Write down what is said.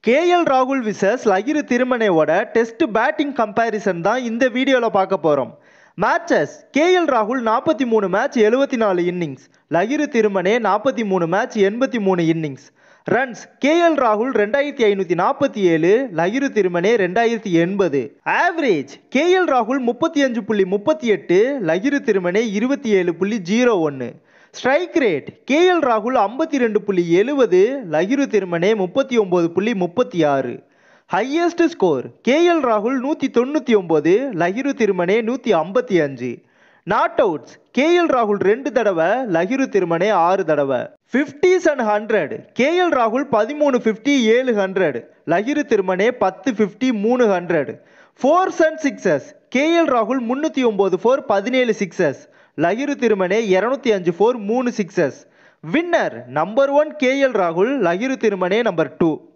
KL ராகுல் versus லகிரு திருமனையோட test batting comparison தான் இந்த வீடியோவில் பார்க்க போகிறோம் மேட்சஸ் கேஎல் ராகுல் நாற்பத்தி மூணு மேட்ச் எழுபத்தி நாலு இன்னிங்ஸ் லகிரு திருமனே நாற்பத்தி மூணு மேட்ச் எண்பத்தி மூணு இன்னிங்ஸ் ரன்ஸ் கேஎல் ராகுல் ரெண்டாயிரத்தி ஐநூற்றி நாற்பத்தி ஏழு லகிரு திருமனே ரெண்டாயிரத்தி எண்பது ஆவரேஜ் கேஎல் ராகுல் முப்பத்தி அஞ்சு புள்ளி முப்பத்தி எட்டு லகிரு திருமனே இருபத்தி ஏழு புள்ளி ஜீரோ ஒன்று ஸ்ட்ரைக் ரேட் கேஎல் ராகுல் ஐம்பத்தி ரெண்டு புள்ளி எழுபது லகிரு திருமனே முப்பத்தி ஒம்பது புள்ளி முப்பத்தி ஆறு ஹையஸ்ட் ஸ்கோர் கேஎல் ராகுல் நூற்றி தொண்ணூற்றி ஒம்பது லகிரு திருமனே நூற்றி ஐம்பத்தி அஞ்சு நாட் அவுட்ஸ் கேஎல் ராகுல் ரெண்டு தடவை லகிரு திருமனே ஆறு தடவை ஃபிஃப்டிஸ் அண்ட் ஹண்ட்ரட் கேஎல் ராகுல் பதிமூணு ஃபிஃப்டி ஏழு ஹண்ட்ரட் லகிரு திருமனே பத்து ஃபிஃப்டி மூணு hundred fours and sixes KL ராகுல் முந்நூற்றி ஒம்பது ஃபோர் பதினேழு சிக்ஸஸ் லகிரு திருமனே இரநூத்தி அஞ்சு ஃபோர் மூணு sixes winner number one KL ராகுல் லகிரு திருமனே நம்பர் டூ